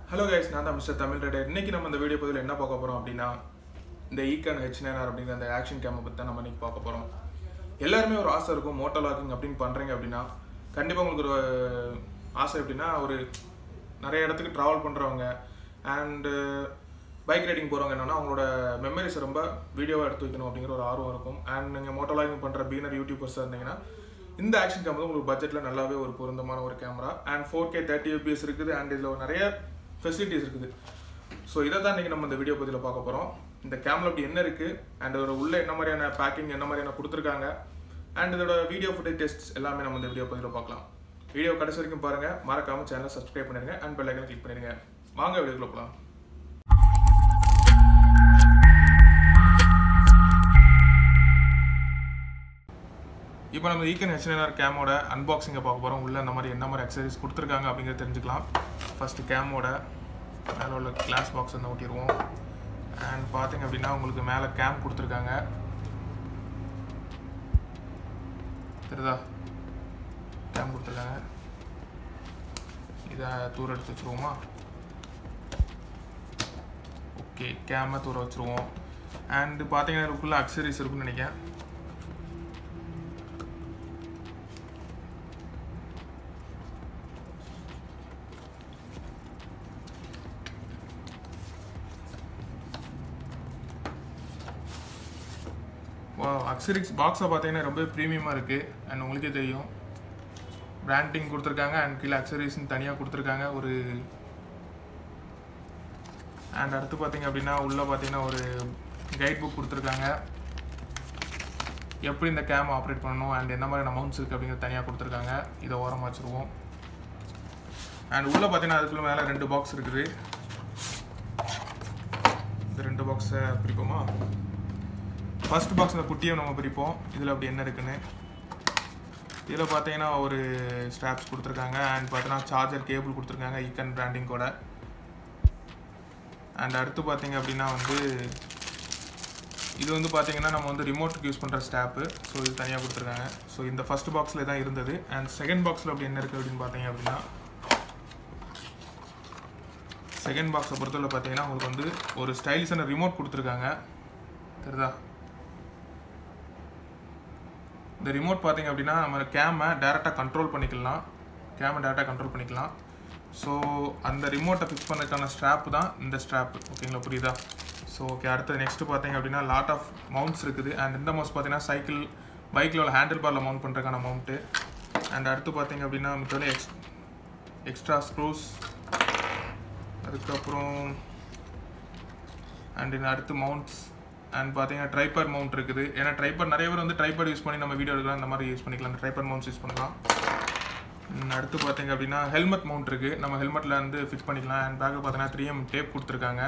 hello guys நான் தான் mister Tamil rider இன்னைக்கு நம்ம இந்த வீடியோ பதிவில் என்ன பார்க்க போகிறோம் அப்படின்னா இந்த ஈக்கன் ஹெச் நைனார் அப்படிங்கிற அந்த ஆக்ஷன் கேமை பற்றி தான் நம்ம இன்னைக்கு பார்க்க போகிறோம் எல்லாருமே ஒரு ஆசை இருக்கும் மோட்டோ லாகிங் அப்படின்னு பண்ணுறீங்க அப்படின்னா கண்டிப்பாக உங்களுக்கு ஒரு ஆசை எப்படின்னா ஒரு நிறைய இடத்துக்கு ட்ராவல் பண்ணுறவங்க அண்டு பைக் ரைடிங் போகிறவங்க என்னன்னா அவங்களோட மெமரிஸ் ரொம்ப வீடியோவாக எடுத்து வைக்கணும் அப்படிங்கிற ஒரு ஆர்வம் இருக்கும் அண்ட் நீங்கள் மோட்டோ லாகிங் பண்ணுற பீனர் யூடியூபர்ஸாக இருந்தீங்கன்னா இந்த ஆக்ஷன் கேமரா உங்களுக்கு பட்ஜெட்டில் நல்லாவே ஒரு பொருந்தமான ஒரு camera and four K thirty fps இருக்குது அண்ட் இதில் நிறைய ஃபெசிலிட்டிஸ் இருக்குது ஸோ இதை தான் இன்றைக்கி நம்ம இந்த வீடியோ பதிவில் பார்க்க போகிறோம் இந்த கேமரா அப்படி என்ன இருக்குது அண்ட் இதோட உள்ள என்ன மாதிரியான பேக்கிங் என்ன மாதிரியான கொடுத்துருக்காங்க அண்ட் இதோட வீடியோ ஃபுட்டேஜ் டெஸ்ட் எல்லாமே நம்ம இந்த வீடியோ பதிவில் பார்க்கலாம் வீடியோ கடைசி வரைக்கும் பாருங்கள் மறக்காமல் சேனலை சப்ஸ்கிரைப் பண்ணிடுங்க அண்ட் பெல் ஐக்கனை கிளிக் பண்ணிடுங்க வாங்க வீடியோக்குள்ள போகலாம் இப்போ நம்ம ஈக்கன் ஹெச்என்ஆர் கேமோட அன்பாக்சிங்கை பார்க்க போகிறோம் உள்ள இந்த மாதிரி என்ன மாதிரி அக்சசரிஸ் கொடுத்துருக்காங்க அப்படிங்கிறத தெரிஞ்சுக்கலாம் ஃபஸ்ட்டு கேமோட மேலே உள்ள கிளாஸ் பாக்ஸ் வந்து ஒட்டிடுவோம் அண்ட் பார்த்தீங்க அப்படின்னா உங்களுக்கு மேலே கேம் கொடுத்துருக்காங்க தெரியுதா கேம் கொடுத்துருக்காங்க இதை தூர எடுத்து வச்சுருவோமா ஓகே கேமை தூர வச்சுருவோம் அண்டு பார்த்தீங்கன்னா இதுக்குள்ளே அக்சரிஸ் இருக்குன்னு நினைக்கிறேன் அக்ஸரிக்ஸ் பாக்ஸை பார்த்தீங்கன்னா ரொம்ப ப்ரீமியமாக இருக்குது அண்ட் உங்களுக்கே தெரியும் பிராண்டிங் கொடுத்துருக்காங்க அண்ட் கீழே அக்சரிஸ்னு தனியாக கொடுத்துருக்காங்க ஒரு அண்ட் அடுத்து பார்த்தீங்க அப்படின்னா உள்ளே பார்த்தீங்கன்னா ஒரு கைட் புக் கொடுத்துருக்காங்க எப்படி இந்த கேம் ஆப்ரேட் பண்ணணும் அண்ட் என்ன மாதிரி அமௌண்ட்ஸ் இருக்குது அப்படிங்கிறது தனியாக கொடுத்துருக்காங்க இதை ஓரமாக வச்சுருவோம் அண்ட் உள்ளே பார்த்தீங்கன்னா அதுக்குள்ளே மேலே ரெண்டு பாக்ஸ் இருக்குது இந்த ரெண்டு பாக்ஸை பிரிப்போமா ஃபர்ஸ்ட் பாக்ஸ் இந்த குட்டியை நம்ம பிரிப்போம் இதில் அப்படி என்ன இருக்குன்னு இதில் பார்த்தீங்கன்னா ஒரு ஸ்ட்ராப்ஸ் கொடுத்துருக்காங்க அண்ட் பார்த்தீங்கன்னா சார்ஜர் கேபிள் கொடுத்துருக்காங்க ஈக்கன் பிராண்டிங் கூட அண்ட் அடுத்து பார்த்தீங்க அப்படின்னா வந்து இது வந்து பார்த்தீங்கன்னா நம்ம வந்து ரிமோட்டுக்கு யூஸ் பண்ணுற ஸ்டாப்பு ஸோ இது தனியாக கொடுத்துருக்காங்க ஸோ இந்த ஃபஸ்ட் பாக்ஸில் தான் இருந்தது அண்ட் செகண்ட் பாக்ஸில் அப்படி என்ன இருக்குது அப்படின்னு பார்த்தீங்க அப்படின்னா செகண்ட் பாக்ஸை பொறுத்தவரை பார்த்தீங்கன்னா உங்களுக்கு வந்து ஒரு ஸ்டைலிஷான ரிமோட் கொடுத்துருக்காங்க தெரியுதா இந்த ரிமோட் பார்த்தீங்க அப்படின்னா நம்ம கேமை டேரெக்டாக கண்ட்ரோல் பண்ணிக்கலாம் கேமை டேரெக்டாக கண்ட்ரோல் பண்ணிக்கலாம் ஸோ அந்த ரிமோட்டை ஃபிக்ஸ் பண்ணதுக்கான ஸ்ட்ராப் தான் இந்த ஸ்ட்ராப் ஓகேங்களா புரியுதா ஸோ ஓகே அடுத்தது நெக்ஸ்ட்டு பார்த்தீங்க அப்படின்னா லாட் ஆஃப் மவுண்ட்ஸ் இருக்குது அண்ட் இந்த மவுண்ட்ஸ் பார்த்தீங்கன்னா சைக்கிள் பைக்கில் உள்ள ஹேண்டில் பாரில் மவுண்ட் பண்ணுறதுக்கான மவுண்ட்டு அண்ட் அடுத்து பார்த்தீங்க அப்படின்னா மித்தவரை எக்ஸ் எக்ஸ்ட்ரா ஸ்க்ரூஸ் அதுக்கப்புறம் அண்ட் இந்த அடுத்து மவுண்ட்ஸ் அண்ட் பார்த்தீங்கன்னா ட்ரைபர் மவுண்ட் இருக்குது ஏன்னா ட்ரைபர் நிறைய பேர் வந்து ட்ரைபர் யூஸ் பண்ணி நம்ம வீடியோ எடுக்கலாம் இந்த மாதிரி யூஸ் பண்ணிக்கலாம் அந்த ட்ரைபர் மவுண்ட்ஸ் யூஸ் பண்ணலாம் அடுத்து பார்த்தீங்க அப்படின்னா ஹெல்மெட் மவுண்ட் இருக்குது நம்ம ஹெல்மெட்டில் வந்து ஃபிக்ஸ் பண்ணிக்கலாம் அண்ட் பேக்கில் பார்த்தீங்கன்னா த்ரீ எம் டேப் கொடுத்துருக்காங்க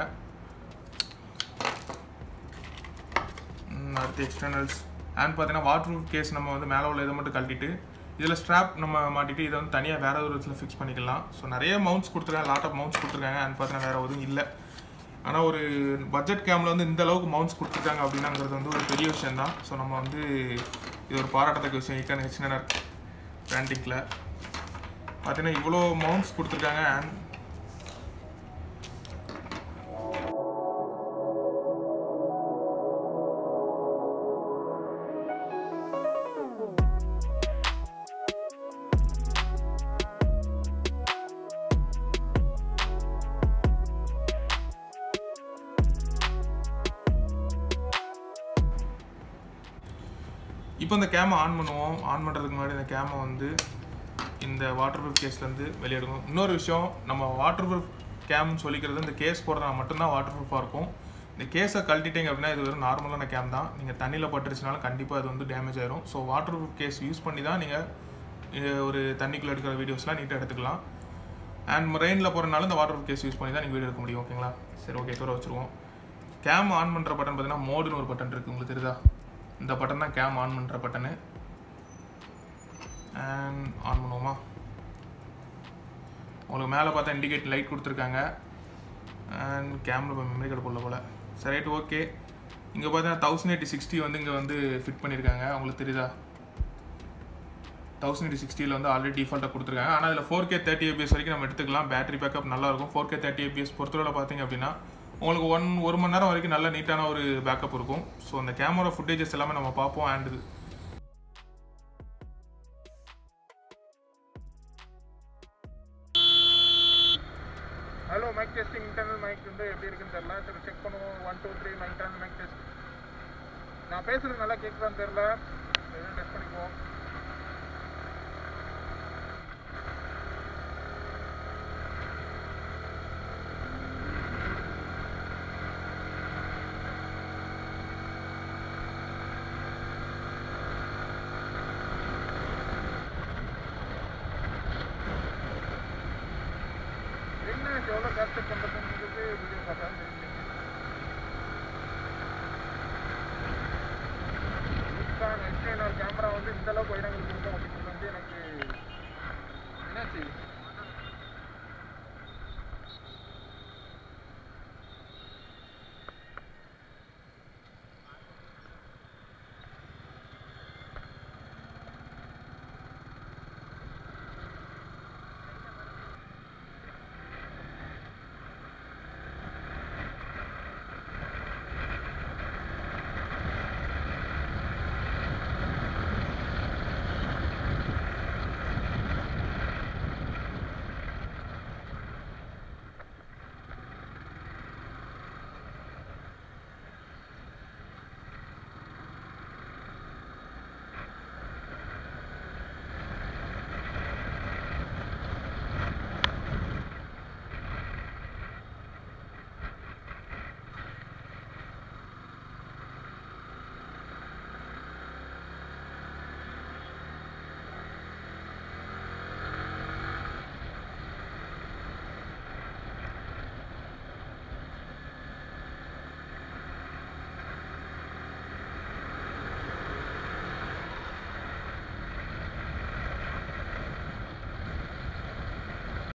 அடுத்து எக்ஸ்டர்னல்ஸ் அண்ட் பார்த்தீங்கன்னா வாட்டர் ப்ரூஃப் கேஸ் நம்ம வந்து மேலே உள்ள இதை மட்டும் கழட்டிட்டு இதில் ஸ்ட்ராப் நம்ம மாட்டிட்டு இதை வந்து தனியாக வேறு ஒரு இடத்துல ஃபிக்ஸ் பண்ணிக்கலாம் ஸோ நிறைய மவுண்ட்ஸ் கொடுத்துருக்காங்க லாட் ஆஃப் மவுண்ட்ஸ் கொடுத்துருக்காங்க அண்ட் பார்த்தீங்கன்னா வேறு எதுவும் இல்லை ஆனால் ஒரு பட்ஜெட் கேமில் வந்து இந்த அளவுக்கு மவுண்ட்ஸ் கொடுத்துருக்காங்க அப்படின்னாங்கிறது வந்து ஒரு பெரிய விஷயம் தான் ஸோ நம்ம வந்து இது ஒரு பாராட்டத்தக்க விஷயம் இக்கான ஹெச்என்ஆர் பிராண்டிங்கில் பார்த்தீங்கன்னா இவ்வளோ மவுண்ட்ஸ் கொடுத்துருக்காங்க அண்ட் இப்போ இந்த கேமை ஆன் பண்ணுவோம் ஆன் பண்ணுறதுக்கு முன்னாடி இந்த கேமை வந்து இந்த வாட்டர் ப்ரூஃப் கேஸ்லேருந்து வெளியே எடுக்கணும் இன்னொரு விஷயம் நம்ம வாட்டர் ப்ரூஃப் கேம்னு சொல்லிக்கிறது இந்த கேஸ் போடுறதுனா மட்டும்தான் வாட்டர் ப்ரூஃபாக இருக்கும் இந்த கேஸை கழட்டிட்டீங்க அப்படின்னா இது வெறும் நார்மலான கேம் தான் நீங்கள் தண்ணியில் பட்டுருச்சுனாலும் கண்டிப்பாக அது வந்து டேமேஜ் ஆயிரும் so waterproof case use பண்ணி தான் நீங்கள் ஒரு தண்ணிக்குள்ளே எடுக்கிற வீடியோஸ்லாம் நீட்டாக எடுத்துக்கலாம் அண்ட் ரெயினில் போகிறனால இந்த வாட்டர் ப்ரூஃப் கேஸ் யூஸ் பண்ணி தான் நீங்கள் வீடியோ எடுக்க முடியும் ஓகேங்களா சரி ஓகே தூர வச்சுருவோம் கேம் ஆன் பண்ணுற பட்டன் பார்த்தீங்கன்னா மோடுன்னு ஒரு பட்டன் இருக்குது உங்களுக்கு தெரியுதா இந்த பட்டன் தான் கேம் ஆன் பண்ணுற பட்டனு அண்ட் ஆன் பண்ணுவோமா உங்களுக்கு மேலே பார்த்தா இண்டிகேட் லைட் கொடுத்துருக்காங்க அண்ட் கேமில் இப்போ மெமரி கார்டு போடல போல் சரி ரைட் ஓகே இங்கே பார்த்தீங்கன்னா தௌசண்ட் எயிட்டி சிக்ஸ்டி வந்து இங்கே வந்து ஃபிட் பண்ணியிருக்காங்க உங்களுக்கு தெரியுதா தௌசண்ட் சிக்ஸ்டியில் வந்து ஆல்ரெடி டிஃபால்ட்டாக கொடுத்துருக்காங்க ஆனால் அதில் ஃபோர் கே தேர்ட்டி ஏபிஎஸ் வரைக்கும் நம்ம எடுத்துக்கலாம் பேட்டரி பேக்கப் நல்லாயிருக்கும் ஃபோர் கே தேர்ட்டி ஏபிஎஸ் பொறுத்தவரை பார்த்தீங்க அப்படின்னா உங்களுக்கு ஒன் ஒரு மணி நேரம் வரைக்கும் நல்ல நீட்டான ஒரு பேக்கப் இருக்கும் ஸோ அந்த கேமரா ஃபுட்டேஜஸ் எல்லாமே நம்ம பார்ப்போம் and hello mic testing internal mic வந்து எப்படி இருக்குன்னு தெரியல சரி செக் பண்ணுவோம் one two three mic internal mic test நான் பேசுறது நல்லா கேட்குதான்னு தெரியல எதுவும் டெஸ்ட் பண்ணிக்குவோம் என்ன எவ்வளோ கேப்சர் பண்ணுறதுன்றது வீடியோ பார்த்தா தெரிஞ்சுங்க நிக்கான் எஸ்ஏஆர் கேமரா வந்து இந்த அளவுக்கு உயரங்கள் கொடுக்கும் அப்படிங்கிறது வந்து எனக்கு என்னாச்சு